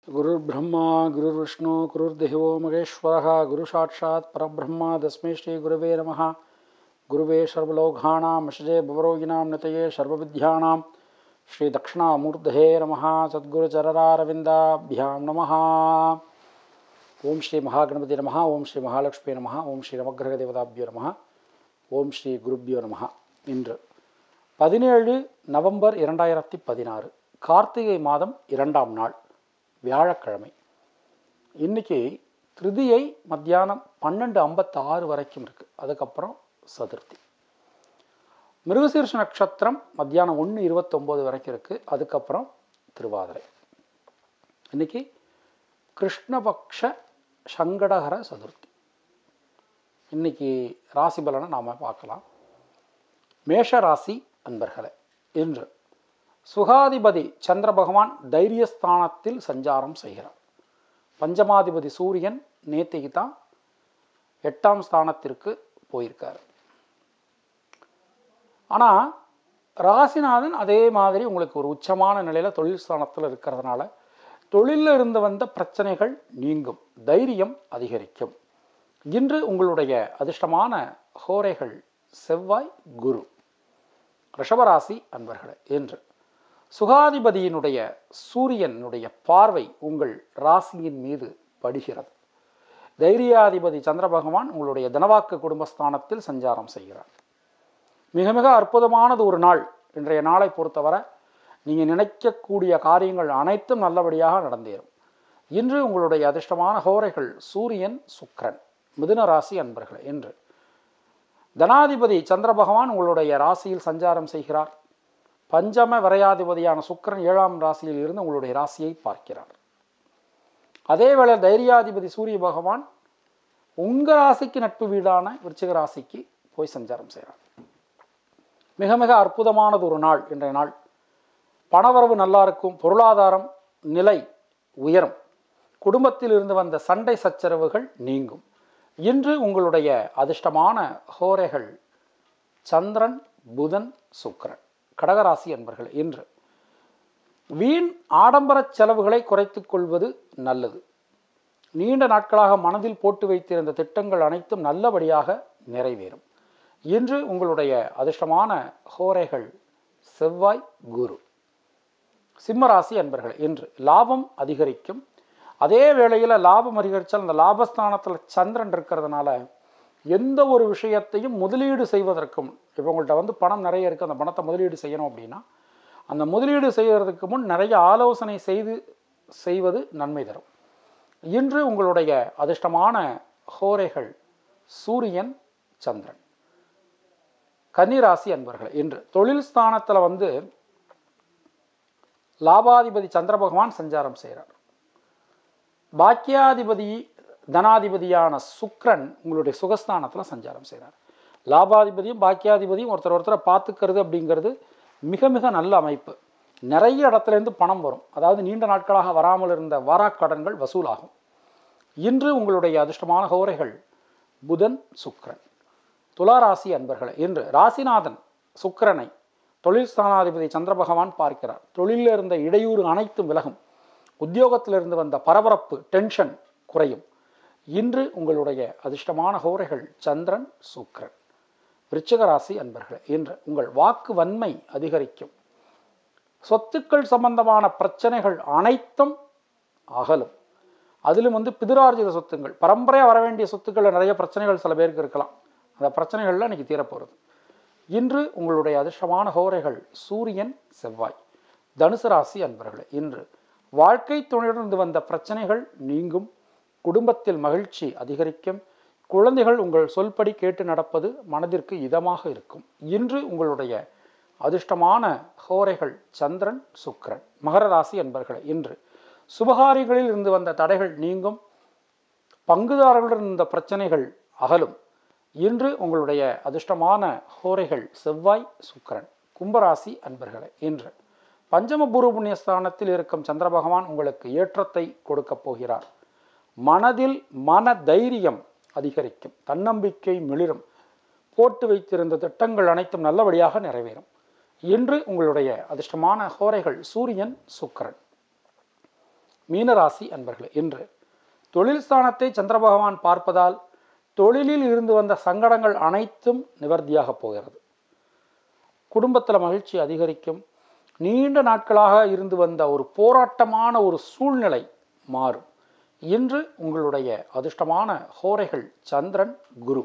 गुरुर्ब्रह्मा गुरुर्विष्णु गुरुर्देवो महेश्वरः गुरुसाक्षात् परब्रह्मा तस्मै श्रीगुरवे नमः गुरुवे सर्वलोकानां विषजे भवरोगिणां नितये सर्वविद्यानां श्रीदक्षिणामूर्धये नमः सद्गुरुचररारविन्दाभ्यां नमः ஓம் ஸ்ரீ மகாகணபதி நம ஓம் ஸ்ரீ மகாலட்சுமி நம ஓம் ஸ்ரீ நவக்கிரக தேவதாபியோ நம ஓம் ஸ்ரீ குருப்பியோ நம இன்று பதினேழு நவம்பர் இரண்டாயிரத்தி பதினாறு கார்த்திகை மாதம் இரண்டாம் நாள் வியாழக்கிழமை இன்னைக்கு திருதியை மத்தியானம் பன்னெண்டு ஐம்பத்தாறு வரைக்கும் இருக்குது அதுக்கப்புறம் சதுர்த்தி மிருகசீர்ஷ நட்சத்திரம் மத்தியானம் ஒன்று இருபத்தொம்போது வரைக்கும் இருக்குது அதுக்கப்புறம் திருவாதிரை இன்னைக்கு கிருஷ்ணபக்ஷ சங்கடஹர சதுர்த்தி இன்னைக்கு ராசி பலனை நாம் பார்க்கலாம் மேஷ ராசி அன்பர்களே இன்று சுகாதிபதி சந்திர பகவான் தைரியஸ்தானத்தில் சஞ்சாரம் செய்கிறார் பஞ்சமாதிபதி சூரியன் நேத்திக்கு தான் எட்டாம் ஸ்தானத்திற்கு போயிருக்கார் ஆனால் ராசிநாதன் அதே மாதிரி உங்களுக்கு ஒரு உச்சமான நிலையில் தொழில் ஸ்தானத்தில் இருக்கிறதுனால தொழிலில் இருந்து வந்த பிரச்சனைகள் நீங்கும் தைரியம் அதிகரிக்கும் இன்று உங்களுடைய அதிர்ஷ்டமான ஹோரைகள் செவ்வாய் குரு ரிஷபராசி அன்பர்களே என்று சுகாதிபதியினுடைய சூரியனுடைய பார்வை உங்கள் ராசியின் மீது படுகிறது தைரியாதிபதி சந்திர பகவான் உங்களுடைய தனவாக்கு குடும்பஸ்தானத்தில் சஞ்சாரம் செய்கிறார் மிக மிக அற்புதமானது ஒரு நாள் இன்றைய நாளை பொறுத்தவரை நீங்கள் நினைக்கக்கூடிய காரியங்கள் அனைத்தும் நல்லபடியாக நடந்தேறும் இன்று உங்களுடைய அதிர்ஷ்டமான ஹோரைகள் சூரியன் சுக்கரன் மிதுன ராசி அன்பர்கள் என்று தனாதிபதி சந்திர பகவான் உங்களுடைய ராசியில் சஞ்சாரம் செய்கிறார் பஞ்சம விரையாதிபதியான சுக்கரன் ஏழாம் ராசியில் இருந்து உங்களுடைய ராசியை பார்க்கிறார் அதேவேளை தைரியாதிபதி சூரிய பகவான் உங்கள் ராசிக்கு நட்பு வீடான விருச்சிக ராசிக்கு போய் சஞ்சாரம் செய்கிறார் மிக மிக அற்புதமானது ஒரு நாள் இன்றைய நாள் பணவரவு நல்லா இருக்கும் பொருளாதாரம் நிலை உயரும் குடும்பத்தில் இருந்து வந்த சண்டை சச்சரவுகள் நீங்கும் இன்று உங்களுடைய அதிர்ஷ்டமான ஹோரைகள் சந்திரன் புதன் சுக்கரன் கடகராசி என்பர்கள் இன்று வீண் ஆடம்பர செலவுகளை குறைத்துக் கொள்வது நல்லது நீண்ட நாட்களாக மனதில் போட்டு வைத்திருந்த திட்டங்கள் அனைத்தும் நல்லபடியாக நிறைவேறும் இன்று உங்களுடைய அதிர்ஷ்டமான ஹோரைகள் செவ்வாய் குரு சிம்மராசி அன்பர்கள் இன்று லாபம் அதிகரிக்கும் அதே வேளையில் லாபம் அதிகரித்தால் அந்த லாபஸ்தானத்தில் சந்திரன் இருக்கிறதுனால எந்த ஒரு விஷயத்தையும் முதலீடு செய்வதற்கும் இப்போ உங்கள்கிட்ட வந்து பணம் நிறைய இருக்குது அந்த பணத்தை முதலீடு செய்யணும் அப்படின்னா அந்த முதலீடு செய்வதற்கு முன் நிறைய ஆலோசனை செய்து செய்வது நன்மை தரும் இன்று உங்களுடைய அதிர்ஷ்டமான ஹோரைகள் சூரியன் சந்திரன் கன்னிராசி அன்பர்கள் இன்று தொழில் ஸ்தானத்தில் வந்து லாபாதிபதி சந்திர பகவான் சஞ்சாரம் செய்கிறார் பாக்கியாதிபதி தனாதிபதியான சுக்ரன் உங்களுடைய சுகஸ்தானத்தில் சஞ்சாரம் செய்கிறார் லாபாதிபதியும் பாக்கியாதிபதியும் ஒருத்தர் ஒருத்தரை பார்த்துக்கிறது அப்படிங்கிறது மிக மிக நல்ல அமைப்பு நிறைய இடத்துலேருந்து பணம் வரும் அதாவது நீண்ட நாட்களாக வராமல் இருந்த வாராக்கடன்கள் வசூலாகும் இன்று உங்களுடைய அதிர்ஷ்டமான ஹோரைகள் புதன் சுக்ரன் துளாராசி அன்பர்களே இன்று ராசிநாதன் சுக்கிரனை தொழில் ஸ்தானாதிபதி சந்திர பகவான் பார்க்கிறார் தொழிலில் இருந்த இடையூறு அனைத்தும் விலகும் உத்தியோகத்திலிருந்து வந்த பரபரப்பு டென்ஷன் குறையும் இன்று உங்களுடைய அதிர்ஷ்டமான ஹோரைகள் சந்திரன் சுக்ரன் விருச்சிக ராசி அன்பர்களே இன்று உங்கள் வாக்கு வன்மை அதிகரிக்கும் சொத்துக்கள் சம்பந்தமான பிரச்சனைகள் அனைத்தும் அகலும் அதிலும் வந்து பிதிரார்ஜித சொத்துங்கள் பரம்பரையாக வர வேண்டிய சொத்துக்களில் நிறைய பிரச்சனைகள் சில பேருக்கு இருக்கலாம் அந்த பிரச்சனைகள்லாம் இன்றைக்கி தீரப்போகிறது இன்று உங்களுடைய அதிர்ஷ்டமான ஹோரைகள் சூரியன் செவ்வாய் தனுசு ராசி அன்பர்களே இன்று வாழ்க்கை துணையிலிருந்து வந்த பிரச்சனைகள் நீங்கும் குடும்பத்தில் மகிழ்ச்சி அதிகரிக்கும் குழந்தைகள் உங்கள் சொல்படி கேட்டு நடப்பது மனதிற்கு இதமாக இருக்கும் இன்று உங்களுடைய அதிர்ஷ்டமான ஹோரைகள் சந்திரன் சுக்கரன் மகர ராசி அன்பர்களே இன்று சுபகாரிகளில் இருந்து வந்த தடைகள் நீங்கும் பங்குதாரர்களுடன் இருந்த பிரச்சனைகள் அகலும் இன்று உங்களுடைய அதிர்ஷ்டமான ஹோரைகள் செவ்வாய் சுக்கரன் கும்பராசி அன்பர்களே இன்று பஞ்சம பூர்வ புண்ணியஸ்தானத்தில் இருக்கும் சந்திர பகவான் உங்களுக்கு ஏற்றத்தை கொடுக்கப் போகிறார் மனதில் மன தைரியம் அதிகரிக்கும் தன்னம்பிக்கை மிளிரும் போட்டு வைத்திருந்த திட்டங்கள் அனைத்தும் நல்லபடியாக நிறைவேறும் இன்று உங்களுடைய அதிர்ஷ்டமான ஹோரைகள் சூரியன் சுக்கிரன் மீனராசி அன்பர்களே இன்று தொழில் ஸ்தானத்தை சந்திர பகவான் பார்ப்பதால் தொழிலில் இருந்து வந்த சங்கடங்கள் அனைத்தும் நிவர்த்தியாக போகிறது குடும்பத்தில் மகிழ்ச்சி அதிகரிக்கும் நீண்ட நாட்களாக இருந்து வந்த ஒரு போராட்டமான ஒரு சூழ்நிலை மாறும் இன்று உங்களுடைய அதிர்ஷ்டமான ஹோரைகள் சந்திரன் குரு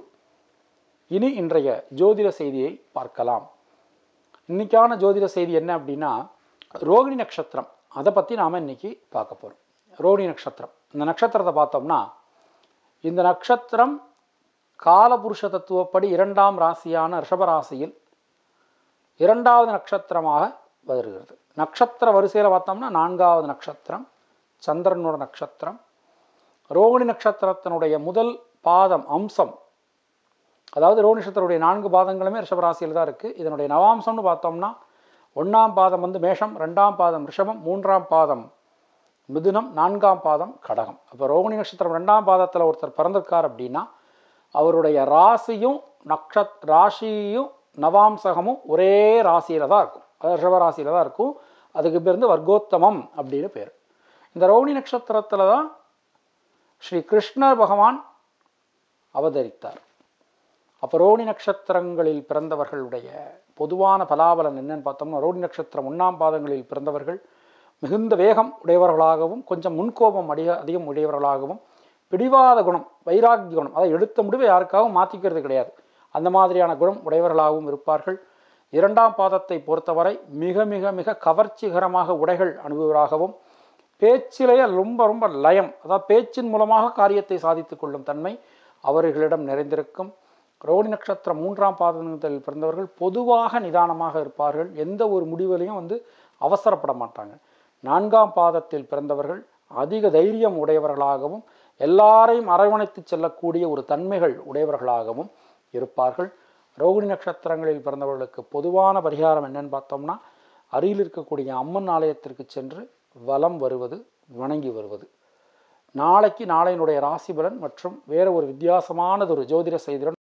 இனி இன்றைய ஜோதிட செய்தியை பார்க்கலாம் இன்னைக்கான ஜோதிட செய்தி என்ன அப்படின்னா ரோகிணி நட்சத்திரம் அதை பற்றி நாம் இன்னைக்கு பார்க்க போகிறோம் ரோகிணி நட்சத்திரம் இந்த நட்சத்திரத்தை பார்த்தோம்னா இந்த நட்சத்திரம் காலபுருஷ தத்துவப்படி இரண்டாம் ராசியான ரிஷபராசியில் இரண்டாவது நட்சத்திரமாக வருகிறது நட்சத்திர வரிசையில் பார்த்தோம்னா நான்காவது நட்சத்திரம் சந்திரனோட நட்சத்திரம் ரோகிணி நட்சத்திரத்தினுடைய முதல் பாதம் அம்சம் அதாவது ரோகிணி நட்சத்திரத்துடைய நான்கு பாதங்களுமே ரிஷபராசியில் தான் இருக்குது இதனுடைய நவாம்சம்னு பார்த்தோம்னா ஒன்றாம் பாதம் வந்து மேஷம் ரெண்டாம் பாதம் ரிஷபம் மூன்றாம் பாதம் மிதுனம் நான்காம் பாதம் கடகம் அப்போ ரோகிணி நட்சத்திரம் ரெண்டாம் பாதத்தில் ஒருத்தர் பிறந்திருக்கார் அப்படின்னா அவருடைய ராசியும் நக்ஷத் ராசியும் நவாம்சகமும் ஒரே ராசியில் தான் இருக்கும் அதாவது ரிஷபராசியில் தான் இருக்கும் அதுக்கு பேர் வந்து வர்க்கோத்தமம் அப்படின்னு பேர் இந்த ரோகிணி நட்சத்திரத்தில் தான் ஸ்ரீ கிருஷ்ணர் பகவான் அவதரித்தார் அப்போ ரோகிணி நட்சத்திரங்களில் பிறந்தவர்களுடைய பொதுவான பலாபலன் என்னன்னு பார்த்தோம்னா ரோகிணி நட்சத்திரம் ஒன்றாம் பாதங்களில் பிறந்தவர்கள் மிகுந்த வேகம் உடையவர்களாகவும் கொஞ்சம் முன்கோபம் அதிக அதிகம் உடையவர்களாகவும் பிடிவாத குணம் வைராக்கிய குணம் அதை எடுத்த முடிவை யாருக்காகவும் மாற்றிக்கிறது கிடையாது அந்த மாதிரியான குணம் உடையவர்களாகவும் இருப்பார்கள் இரண்டாம் பாதத்தை பொறுத்தவரை மிக மிக மிக கவர்ச்சிகரமாக உடைகள் அனுபவராகவும் பேச்சிலேயே ரொம்ப ரொம்ப லயம் அதாவது பேச்சின் மூலமாக காரியத்தை சாதித்து கொள்ளும் தன்மை அவர்களிடம் நிறைந்திருக்கும் ரோஹிணி நட்சத்திரம் மூன்றாம் பாதத்தில் பிறந்தவர்கள் பொதுவாக நிதானமாக இருப்பார்கள் எந்த ஒரு முடிவிலையும் வந்து அவசரப்பட மாட்டாங்க நான்காம் பாதத்தில் பிறந்தவர்கள் அதிக தைரியம் உடையவர்களாகவும் எல்லாரையும் அரவணைத்து செல்லக்கூடிய ஒரு தன்மைகள் உடையவர்களாகவும் இருப்பார்கள் ரோகிணி நட்சத்திரங்களில் பிறந்தவர்களுக்கு பொதுவான பரிகாரம் என்னன்னு பார்த்தோம்னா அருகில் இருக்கக்கூடிய அம்மன் ஆலயத்திற்கு சென்று வலம் வருவது வணங்கி வருவது நாளைக்கு நாளையினுடைய ராசி பலன் மற்றும் வேறு ஒரு வித்தியாசமானதொரு ஜோதிட செய்தியுடன்